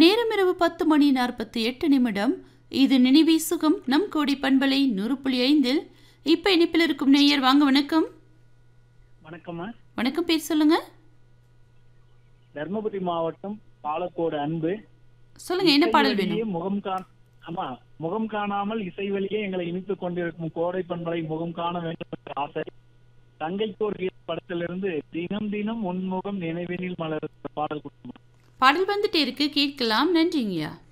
நேரம் இரவு பத்து மணி நாற்பத்தி எட்டு நிமிடம் இது நினைவி சுகம் நம் கோடி பண்பலை நூறு புள்ளி ஐந்தில் இப்ப இனிப்பில் இருக்கும் நேயர் வாங்க வணக்கம் வணக்கம்மா வணக்கம் பேர் சொல்லுங்க தர்மபுரி மாவட்டம் பாலக்கோடு அன்பு சொல்லுங்க என்ன பாடல் இசை வேணும் வழியே முகம் காண ஆமா முகம் காணாமல் இசை வழியே எங்களை இனித்துக் கொண்டிருக்கும் கோடை பண்பலை முகம் காண வேண்டும் என்ற ஆசை தங்கைக்கு ஒரு கீதம் படத்திலிருந்து தினம் தினம் உன்முகம் நினைவினில் மலர் பாடல் கொடுக்கும் பாடல் வந்துட்டே இருக்கு கேட்கலாம் நன்றிங்கய்யா